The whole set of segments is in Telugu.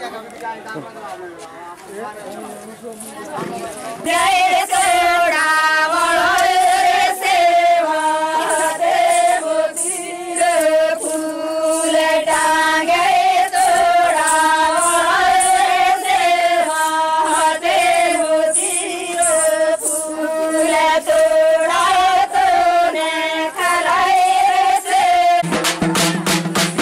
જય સોડા વળો રે સેવા દેવ તીર ફૂલ ટાંગે સોડા વળો રે સેવા દેવ તીર ફૂલ તોડા તોને ખલાય રે સેવા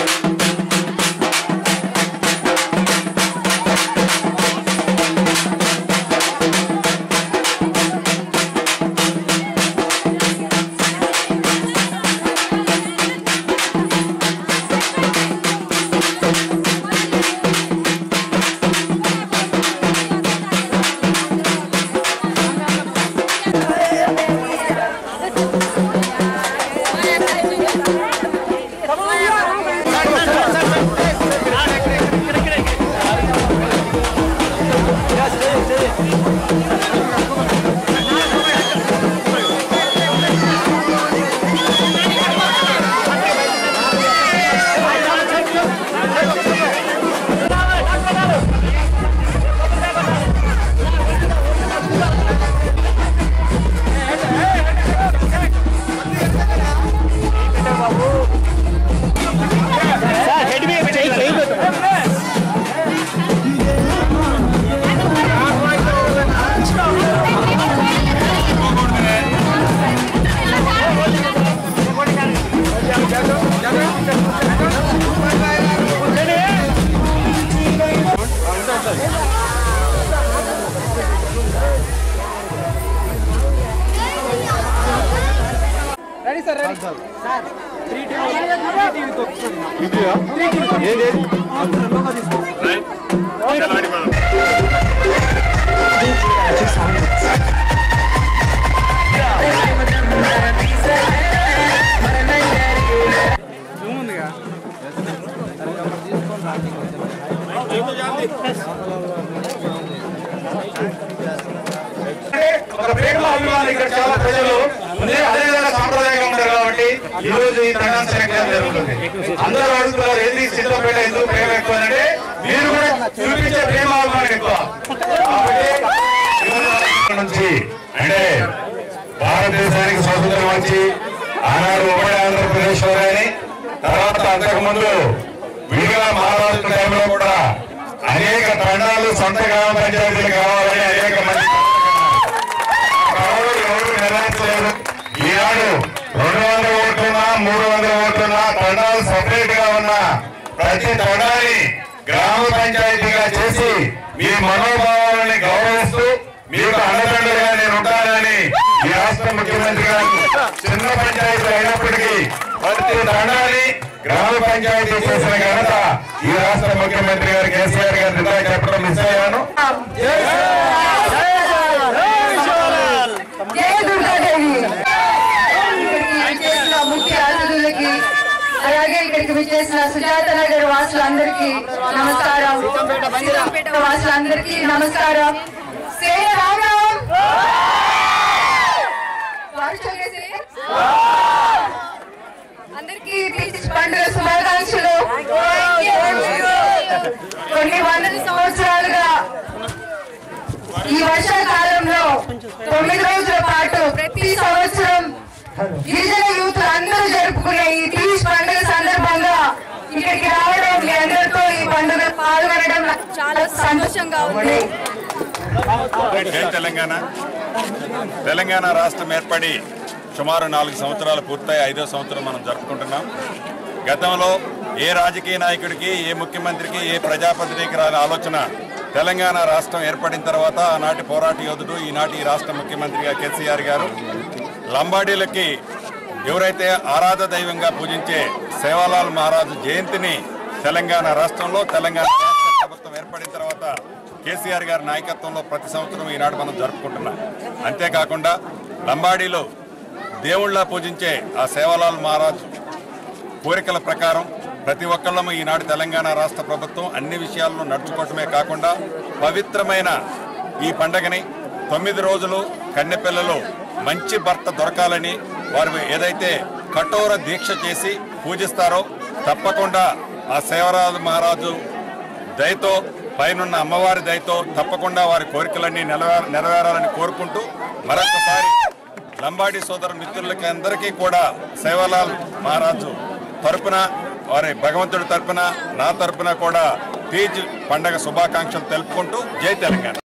ఒక ప్రేమ అభిమానులు ఇక్కడ చాలా ప్రజలు ఉంది అదేవిధంగా సాంప్రదాయంగా ఉంటారు కాబట్టి ఈ రోజు ఈ తండాన్ సంక్రాంతి జరుగుతుంది అందరూ అడుగుతున్నారు ఏది సిద్ధపేట ఎందుకు ప్రేమ ఎక్కువ అంటే మీరు కూడా చూపించే ప్రేమ అభిమానం ఎక్కువ కాబట్టి ఇవాళ నుంచి అంటే భారతదేశానికి స్వాతంత్రం వచ్చి ఆనాడు ఉమ్మడి ఆంధ్రప్రదేశ్ లో కానీ తర్వాత అంతకు ముందు విడిగా మహారాష్ట్ర టైంలో కూడా అనేక తండాలు సొంత గ్రామ పంచాయతీలు కావాలని అనేక మంది కరోడు ఎవరు నిర్ణయించలేదు ఈనాడు రెండు వందల ఓట్లున్నా మూడు వందల ఓట్లున్నా తండాలు సపరేట్ గా ఉన్న ప్రతి తండాని గ్రామ పంచాయతీగా చేసి మీ మనోభావాలని గౌరవిస్తూ మీకు అండదండగా నేను ఉంటానని ఈ రాష్ట్ర ముఖ్యమంత్రి గారు చిన్న పంచాయతీ అయినప్పటికీ ప్రతి తండాని గ్రామ పంచాయతీ చేసిన ఘనత ఈ రాష్ట్ర ముఖ్యమంత్రి గారు కేసీఆర్ గారు ఇందాక చెప్పడం మిస్ అయ్యాను జయ దుర్గాదేవి ఇక్కడికి విచ్చేసిన ముఖ్య అతిథులకి అలాగే ఇక్కడికి విచ్చేసిన సుజాత నగర్ వాసులందరికీ నమస్కారం సీతంపేట వాసులందరికీ నమస్కారం శ్రీ రామ్ రామ్ వార్షిక శ్రీ అందరికీ తీర్చి పండుగ శుభాకాంక్షలు కొన్ని వందల సంవత్సరాలుగా ఈ వర్షాకాలంలో తొమ్మిది రోజుల పాటు ప్రతి సంవత్సరం గిరిజన యూత్ అందరూ జరుపుకునే ఈ తీజ్ పండుగ సందర్భంగా ఇక్కడికి రావడం మీ అందరితో ఈ పండుగ పాల్గొనడం నాకు చాలా సంతోషంగా ఉంది జై తెలంగాణ తెలంగాణ రాష్ట్రం ఏర్పడి సుమారు నాలుగు సంవత్సరాలు పూర్తయి ఐదో సంవత్సరం మనం జరుపుకుంటున్నాం గతంలో ఏ రాజకీయ నాయకుడికి ఏ ముఖ్యమంత్రికి ఏ ప్రజాప్రతినిధికి రాని ఆలోచన తెలంగాణ రాష్ట్రం ఏర్పడిన తర్వాత ఆనాటి పోరాట యోధుడు ఈనాటి ఈ రాష్ట్ర ముఖ్యమంత్రిగా కేసీఆర్ గారు లంబాడీలకి ఎవరైతే ఆరాధ దైవంగా పూజించే సేవాలాల్ మహారాజు జయంతిని తెలంగాణ రాష్ట్రంలో తెలంగాణ రాష్ట్ర ప్రభుత్వం ఏర్పడిన తర్వాత కేసీఆర్ గారి నాయకత్వంలో ప్రతి సంవత్సరం ఈనాడు మనం జరుపుకుంటున్నాం అంతేకాకుండా లంబాడీలో దేవుళ్ళ పూజించే ఆ సేవాలాల్ మహారాజ్ కోరికల ప్రకారం ప్రతి ఒక్కళ్ళము ఈనాడు తెలంగాణ రాష్ట్ర ప్రభుత్వం అన్ని విషయాల్లో నడుచుకోవటమే కాకుండా పవిత్రమైన ఈ పండగని తొమ్మిది రోజులు కన్నెపిల్లలు మంచి భర్త దొరకాలని వారు ఏదైతే కఠోర దీక్ష చేసి పూజిస్తారో తప్పకుండా ఆ సేవరాజు మహారాజు దయతో పైనున్న అమ్మవారి దయతో తప్పకుండా వారి కోరికలన్నీ నెరవేర నెరవేరాలని కోరుకుంటూ మరొకసారి లంబాడి సోదర మిత్రులకి అందరికీ కూడా సేవలాల్ మహారాజు తరపున వారి భగవంతుడి తరపున నా తరపున కూడా తీజ్ పండగ శుభాకాంక్షలు తెలుపుకుంటూ జై తెలంగాణ